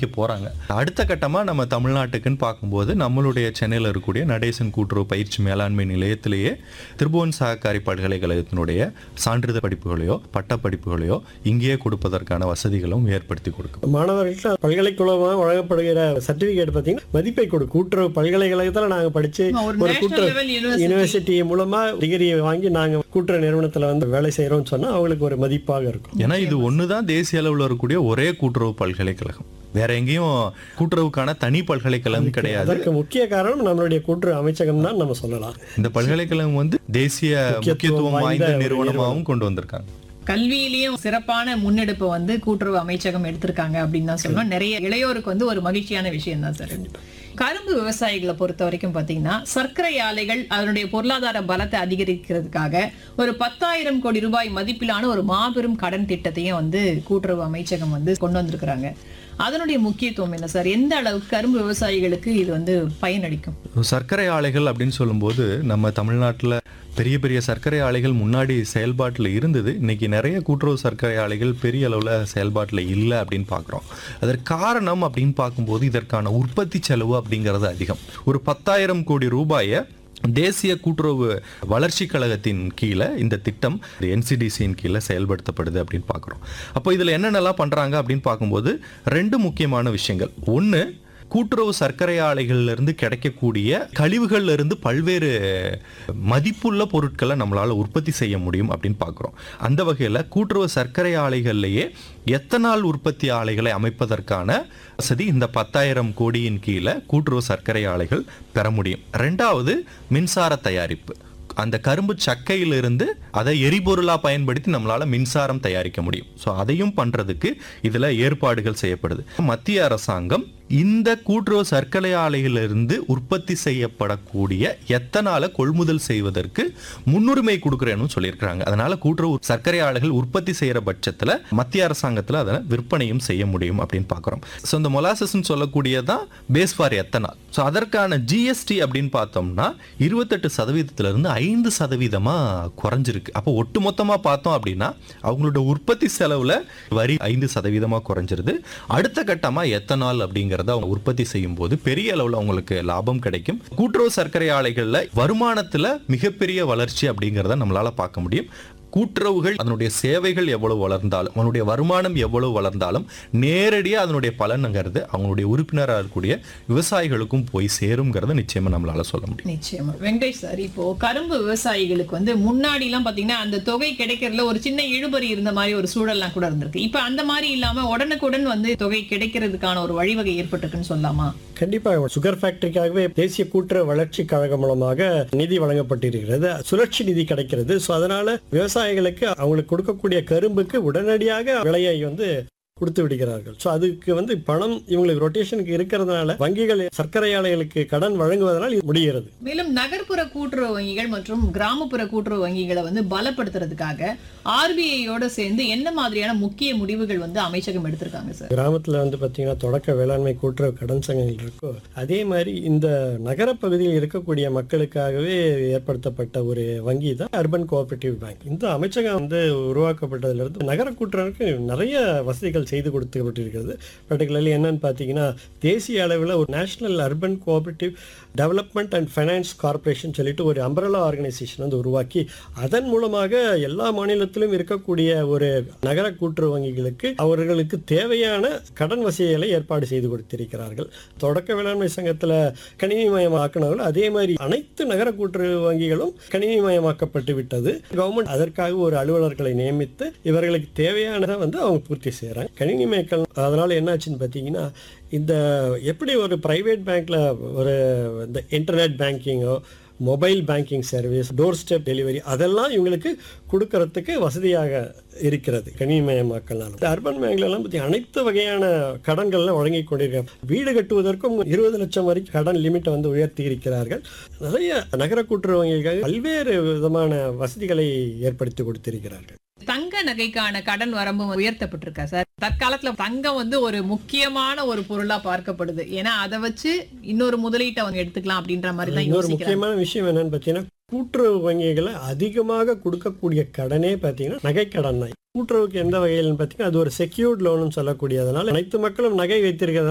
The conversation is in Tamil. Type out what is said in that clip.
ஆரம்பிக்க போறாங்க அடுத்த கட்டமா நம்ம தமிழ்நாட்டுக்குன்னு பார்க்கும்போது நம்மளுடைய சென்னையில் இருக்கக்கூடிய நடேசன் கூட்டுறவு பயிற்சி மேலாண்மை நிலையத்திலேயே திருபுவன் சககாரி பல்கலைக்கழகத்தினுடைய சான்றிதழ் படிப்புகளையோ பட்ட படிப்புகளையோ இங்கேயே கொடுப்பதற்கான வசதிகளும் ஏற்படுத்தி கொடுக்கும் மாணவர்களுக்கு பல்கலைக்கழகமாக வழங்கப்படுகிற சர்டிபிகேட் பார்த்தீங்கன்னா மதிப்பை கொடு கூட்டுறவு பல்கலைக்கழகத்தில் நாங்கள் படிச்சு ஒரு ஒரு நேஷனல் கூட்டுறவு லெவல் யூனிவர்சிட்டி யூனிவர்சிட்டி மூலமா டிகிரி வாங்கி நாங்க கூட்டுறவு நிறுவனத்துல வந்து வேலை செய்யறோம்னு சொன்னா அவங்களுக்கு ஒரு மதிப்பாக இருக்கும் ஏன்னா இது ஒன்று தான் தேசிய அளவில் இருக்கக்கூடிய ஒரே கூட்டுறவு பல்கலைக்கழகம் வேற எங்கேயும் கூட்டுறவுக்கான தனி பல்கலைக்கழகம் கிடையாது அதற்கு முக்கிய காரணம் நம்மளுடைய கூட்டுறவு அமைச்சகம் தான் நம்ம சொல்லலாம் இந்த பல்கலைக்கழகம் வந்து தேசிய முக்கியத்துவம் வாய்ந்த வாய்ந்த ஒரு நிறுவனமாகவும் கொண்டு வந்திருக்காங்க கல்வியிலயும் சிறப்பான முன்னெடுப்பு வந்து கூட்டுறவு அமைச்சகம் எடுத்திருக்காங்க அப்படின்னு தான் சொல்லணும் நிறைய இளையோருக்கு வந்து ஒரு மகிழ்ச்சியான விஷயம் தான் சார் கரும்பு விவசாயிகளை பொறுத்த வரைக்கும் பாத்தீங்கன்னா சர்க்கரை ஆலைகள் அதனுடைய பொருளாதார பலத்தை அதிகரிக்கிறதுக்காக ஒரு பத்தாயிரம் கோடி ரூபாய் மதிப்பிலான ஒரு மாபெரும் கடன் திட்டத்தையும் வந்து கூட்டுறவு அமைச்சகம் வந்து கொண்டு வந்திருக்கிறாங்க அதனுடைய முக்கியத்துவம் என்ன சார் எந்த அளவுக்கு கரும்பு விவசாயிகளுக்கு இது வந்து பயனளிக்கும் சர்க்கரை ஆலைகள் அப்படின்னு சொல்லும்போது நம்ம தமிழ்நாட்டில் பெரிய பெரிய சர்க்கரை ஆலைகள் முன்னாடி செயல்பாட்டில் இருந்தது இன்னைக்கு நிறைய கூட்டுறவு சர்க்கரை ஆலைகள் பெரிய அளவில் செயல்பாட்டில் இல்லை அப்படின்னு பார்க்குறோம் அதற்கு காரணம் அப்படின்னு பார்க்கும்போது இதற்கான உற்பத்தி செலவு அப்படிங்கிறது அதிகம் ஒரு பத்தாயிரம் கோடி ரூபாயை தேசிய கூட்டுறவு வளர்ச்சி கழகத்தின் கீழே இந்த திட்டம் என்சிடிசியின் கீழே செயல்படுத்தப்படுது அப்படின்னு பார்க்குறோம் அப்போ இதில் என்னென்னலாம் பண்ணுறாங்க அப்படின்னு பார்க்கும்போது ரெண்டு முக்கியமான விஷயங்கள் ஒன்று கூட்டுறவு சர்க்கரை ஆலைகள்ல இருந்து கிடைக்கக்கூடிய கழிவுகள்ல இருந்து பல்வேறு மதிப்புள்ள பொருட்களை நம்மளால உற்பத்தி செய்ய முடியும் அப்படின்னு பார்க்குறோம் அந்த வகையில் கூட்டுறவு சர்க்கரை ஆலைகள்லேயே எத்தனால் உற்பத்தி ஆலைகளை அமைப்பதற்கான வசதி இந்த பத்தாயிரம் கோடியின் கீழே கூட்டுறவு சர்க்கரை ஆலைகள் பெற முடியும் ரெண்டாவது மின்சார தயாரிப்பு அந்த கரும்பு சக்கையிலிருந்து அதை எரிபொருளா பயன்படுத்தி நம்மளால மின்சாரம் தயாரிக்க முடியும் ஸோ அதையும் பண்றதுக்கு இதுல ஏற்பாடுகள் செய்யப்படுது மத்திய அரசாங்கம் இந்த கூட்டுறவு சர்க்கரை ஆலைகளிலிருந்து உற்பத்தி செய்யப்படக்கூடிய எத்தனால கொள்முதல் செய்வதற்கு முன்னுரிமை கொடுக்குறேன்னு சொல்லியிருக்கிறாங்க அதனால கூட்டுறவு சர்க்கரை ஆலைகள் உற்பத்தி செய்யற பட்சத்துல மத்திய அரசாங்கத்துல அதை விற்பனையும் செய்ய முடியும் அப்படின்னு பார்க்குறோம் ஸோ இந்த மொலாசஸ்ன்னு சொல்லக்கூடியதான் பேஸ் ஃபார் எத்தனால் ஸோ அதற்கான ஜிஎஸ்டி அப்படின்னு பார்த்தோம்னா இருபத்தெட்டு சதவீதத்துல இருந்து ஐந்து சதவீதமா குறைஞ்சிருக்கு அப்போ ஒட்டுமொத்தமா பார்த்தோம் அப்படின்னா அவங்களோட உற்பத்தி செலவுல வரி ஐந்து சதவீதமா குறைஞ்சிருது அடுத்த கட்டமா எத்தனால் அப்படிங்கறத அவங்க உற்பத்தி செய்யும் போது பெரிய அளவுல அவங்களுக்கு லாபம் கிடைக்கும் கூட்டுறவு சர்க்கரை ஆலைகள்ல வருமானத்துல மிகப்பெரிய வளர்ச்சி அப்படிங்கறத நம்மளால பார்க்க முடியும் கூட்டுறவுகள் அதனுடைய சேவைகள் எவ்வளவு வளர்ந்தாலும் அதனுடைய வருமானம் எவ்வளவு வளர்ந்தாலும் நேரடியாக அதனுடைய பலனுங்கிறது அவங்களுடைய உறுப்பினராக இருக்கக்கூடிய விவசாயிகளுக்கும் போய் சேருங்கிறத நிச்சயமா நம்மளால சொல்ல முடியும் நிச்சயமா வெங்கடேஷ் சார் இப்போ கரும்பு விவசாயிகளுக்கு வந்து முன்னாடி எல்லாம் பாத்தீங்கன்னா அந்த தொகை கிடைக்கிறதுல ஒரு சின்ன இழுபறி இருந்த மாதிரி ஒரு சூழல்லாம் கூட இருந்திருக்கு இப்ப அந்த மாதிரி இல்லாம உடனுக்குடன் வந்து தொகை கிடைக்கிறதுக்கான ஒரு வழிவகை ஏற்பட்டிருக்குன்னு சொல்லலாமா கண்டிப்பாக சுகர் ஃபேக்டரிக்காகவே தேசிய கூட்டுறவு வளர்ச்சி கழகம் மூலமாக நிதி வழங்கப்பட்டிருக்கிறது சுழற்சி நிதி கிடைக்கிறது ஸோ அதனால விவசாயிகளுக்கு அவங்களுக்கு கொடுக்கக்கூடிய கரும்புக்கு உடனடியாக விலையை வந்து கொடுத்து விடுகிறார்கள் ஸோ அதுக்கு வந்து பணம் இவங்களுக்கு ரொட்டேஷனுக்கு இருக்கிறதுனால வங்கிகள் சர்க்கரை ஆலைகளுக்கு கடன் வழங்குவதனால் இது முடிகிறது மேலும் நகர்ப்புற கூட்டுறவு வங்கிகள் மற்றும் கிராமப்புற கூட்டுறவு வங்கிகளை வந்து பலப்படுத்துறதுக்காக ஆர்பிஐயோட சேர்ந்து என்ன மாதிரியான முக்கிய முடிவுகள் வந்து அமைச்சகம் எடுத்திருக்காங்க சார் கிராமத்தில் வந்து பார்த்தீங்கன்னா தொடக்க வேளாண்மை கூட்டுறவு கடன் சங்கங்கள் இருக்கோ அதே மாதிரி இந்த நகரப்பகுதியில் இருக்கக்கூடிய மக்களுக்காகவே ஏற்படுத்தப்பட்ட ஒரு வங்கி தான் அர்பன் கோஆபரேட்டிவ் பேங்க் இந்த அமைச்சகம் வந்து உருவாக்கப்பட்டதிலிருந்து நகர கூட்டுறவுக்கு நிறைய வசதிகள் செய்து கொடுக்கப்பட்டிருக்கிறது பர்டிகுலர்லி என்னன்னு பார்த்தீங்கன்னா தேசிய அளவில் ஒரு national urban cooperative development and finance corporation சொல்லிட்டு ஒரு அம்பரலா ஆர்கனைசேஷன் வந்து உருவாக்கி அதன் மூலமாக எல்லா மாநிலத்திலும் இருக்கக்கூடிய ஒரு நகர கூட்டுறவு வங்கிகளுக்கு அவர்களுக்கு தேவையான கடன் வசதிகளை ஏற்பாடு செய்து கொடுத்திருக்கிறார்கள் தொடக்க வேளாண்மை சங்கத்தில் கணினிமயமாக்கினார்கள் அதே மாதிரி அனைத்து நகர கூட்டுறவு வங்கிகளும் கணினிமயமாக்கப்பட்டு விட்டது கவர்மெண்ட் அதற்காக ஒரு அலுவலர்களை நியமித்து இவர்களுக்கு தேவையானதை வந்து அவங்க பூர்த்தி செய்கிறாங்க கணினிமயக்கம் அதனால என்னாச்சுன்னு பார்த்தீங்கன்னா இந்த எப்படி ஒரு பிரைவேட் பேங்க்ல ஒரு இந்த இன்டர்நெட் பேங்கிங்கோ mobile banking service door step delivery அதெல்லாம் இவங்களுக்கு கொடுக்கறதுக்கு வசதியாக இருக்கிறது கணினிமயமாக்கலால் இந்த அர்பன் பேங்க்ல எல்லாம் பத்தி அனைத்து வகையான கடன்கள்லாம் வழங்கி கொண்டிருக்காங்க வீடு கட்டுவதற்கும் இருபது லட்சம் வரைக்கும் கடன் லிமிட்டை வந்து உயர்த்தி இருக்கிறார்கள் நிறைய நகர கூட்டுறவு வங்கிகளுக்காக பல்வேறு விதமான வசதிகளை ஏற்படுத்தி கொடுத்திருக்கிறார்கள் தங்க நகைக்கான கடன் வரம்பு உயர்த்தப்பட்டிருக்கா சார் தற்காலத்துல தங்கம் வந்து ஒரு முக்கியமான ஒரு பொருளா பார்க்கப்படுது ஏன்னா அதை வச்சு இன்னொரு முதலீட்டை அவங்க எடுத்துக்கலாம் அப்படின்ற மாதிரி தான் இன்னொரு யோசிக்கிறாங்க முக்கியமான விஷயம் என்னன்னு பார்த்தீங்கன்னா கூட்டுறவு வங்கிகளை அதிகமாக கொடுக்கக்கூடிய கடனே பார்த்தீங்கன்னா நகைக்கடன் தான் கூட்டுறவுக்கு எந்த வகையில்னு பார்த்தீங்கன்னா அது ஒரு செக்யூர்ட் லோன் சொல்லக்கூடியதுனால அனைத்து மக்களும் நகை வைத்திருக்கிறதுனால